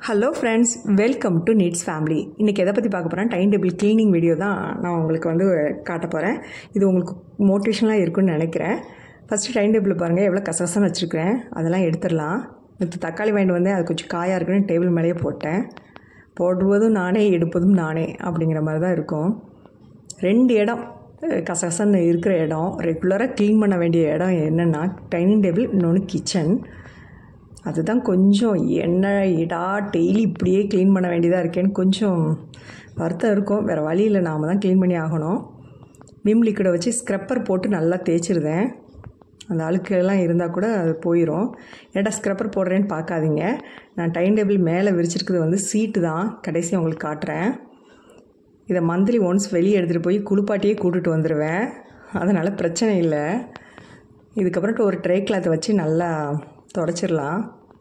hello friends welcome to Neets family இன்றைக்கி எதை பற்றி பார்க்க போகிறேன் டைம் டேபிள் க்ளீனிங் வீடியோ தான் நான் உங்களுக்கு வந்து காட்ட போகிறேன் இது உங்களுக்கு மோட்டிவேஷனாக இருக்குன்னு நினைக்கிறேன் ஃபஸ்ட்டு டைம் டேபிள் பாருங்கள் எவ்வளோ கசகசன்னு வச்சுருக்கிறேன் அதெல்லாம் எடுத்துடலாம் நேற்று தக்காளி வாங்கிட்டு வந்தேன் அது கொஞ்சம் காயாக இருக்குன்னு டேபிள் மேலேயே போட்டேன் போடுவதும் நானே எடுப்பதும் நானே அப்படிங்கிற மாதிரி தான் இருக்கும் ரெண்டு இடம் அஹ், கசகசன்னு இருக்கிற இடம் ரெகுலராக க்ளீன் பண்ண வேண்டிய இடம் என்னென்னா டைனிங் டேபிள் இன்னொன்று கிச்சன் அதுதான் கொஞ்சம் என்ன இடா டெய்லி இப்படியே க்ளீன் பண்ண வேண்டியதாக இருக்கேன்னு கொஞ்சம் வருத்தம் இருக்கும் வேறு வழியில் நாம் தான் க்ளீன் பண்ணி ஆகணும் விம் லிக்விடை வச்சு ஸ்க்ரப்பர் போட்டு நல்லா தேய்ச்சிருந்தேன் அந்த அழுக்கெல்லாம் இருந்தால் கூட அது போயிடும் ஏன்டா ஸ்க்ரப்பர் போடுறேன்னு பார்க்காதீங்க நான் டைம் டேபிள் மேலே விரிச்சிருக்கிறது வந்து சீட்டு தான் கடைசி உங்களுக்கு காட்டுறேன் இதை மந்த்லி ஒன்ஸ் வெளியே எடுத்துகிட்டு போய் குளிப்பாட்டியே கூட்டிட்டு வந்துடுவேன் அதனால் பிரச்சனை இல்லை இதுக்கப்புறம்ட்டு ஒரு ட்ரை கிளாத்தை வச்சு நல்லா தொடச்சிடலாம்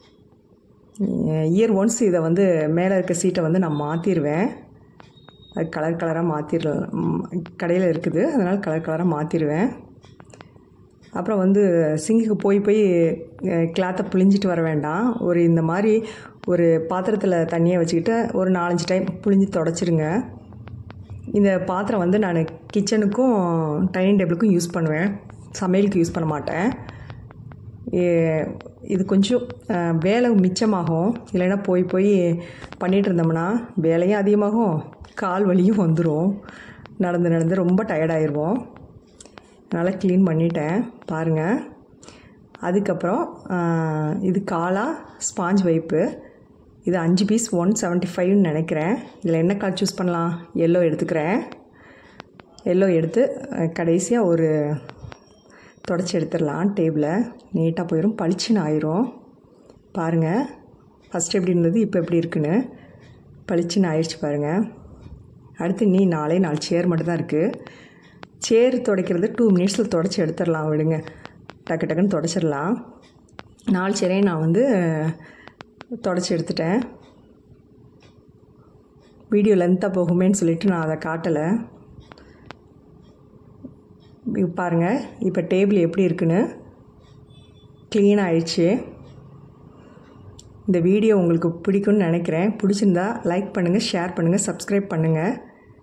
இயர் ஒன்ஸ் இதை வந்து மேலே இருக்க சீட்டை வந்து நான் மாற்றிடுவேன் அது கலர் கலராக மாற்றிடலாம் கடையில் இருக்குது அதனால் கலர் கலராக மாற்றிடுவேன் அப்புறம் வந்து சிங்குக்கு போய் போய் கிளாத்தை புழிஞ்சிட்டு வர வேண்டாம் ஒரு இந்த மாதிரி ஒரு பாத்திரத்தில் தண்ணியை வச்சுக்கிட்டு ஒரு நாலஞ்சு டைம் புழிஞ்சு தொடச்சிருங்க இந்த பாத்திரம் வந்து நான் கிச்சனுக்கும் டைனிங் டேபிளுக்கும் யூஸ் பண்ணுவேன் சமையலுக்கு யூஸ் பண்ண மாட்டேன் ஏ- இது கொஞ்சம் அஹ், வேலை மிச்சமாகும் இல்லைன்னா போய் போய் பண்ணிகிட்டு இருந்தோம்னா வேலையும் அதிகமாகும் கால் வலியும் வந்துடும் நடந்து நடந்து ரொம்ப டயர்டாயிருவோம் அதனால் க்ளீன் பண்ணிட்டேன் பாருங்கள் அதுக்கப்புறம் அஹ், இது காலா ஸ்பாஞ்ச் வைப்பு இது அஞ்சு பீஸ் ஒன் செவன்ட்டி ஃபைவ்னு நினைக்கிறேன் இதில் என்ன கலர் சூஸ் பண்ணலாம் எல்லோ எடுத்துக்கிறேன் எல்லோ எடுத்து கடைசியாக ஒரு தொடச்சி எடுத்துடலாம் டேபிளை நீட்டாக போயிடும் பளிச்சுன்னு ஆயிரும் பாருங்கள் ஃபஸ்ட் எப்படி இருந்தது இப்போ எப்படி இருக்குன்னு பளிச்சுன்னு ஆயிடுச்சு பாருங்கள் அடுத்து நீ நாளே நாலு சேர் மட்டும்தான் இருக்குது சேர் துடைக்கிறது டூ மினிட்ஸில் தொடச்சி எடுத்துடலாம் விடுங்க டக்கு டக்குன்னு தொடச்சிடலாம் நாலு சேரையும் நான் வந்து தொடச்சி எடுத்துட்டேன் வீடியோ லென்த்தாக போகுமேன்னு சொல்லிட்டு நான் அதை காட்டலை இது பாருங்கள் இப்போ டேபிள் எப்படி இருக்குன்னு க்ளீன் ஆயிடுச்சு இந்த வீடியோ உங்களுக்கு பிடிக்கும்னு நினைக்கிறேன் பிடிச்சிருந்தா லைக் பண்ணுங்கள் ஷேர் பண்ணுங்கள் சப்ஸ்கிரைப் பண்ணுங்கள்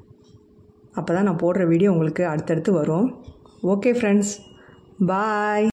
அப்போ தான் நான் போடுற வீடியோ உங்களுக்கு அடுத்தடுத்து வரும் ஓகே ஃப்ரெண்ட்ஸ் பாய்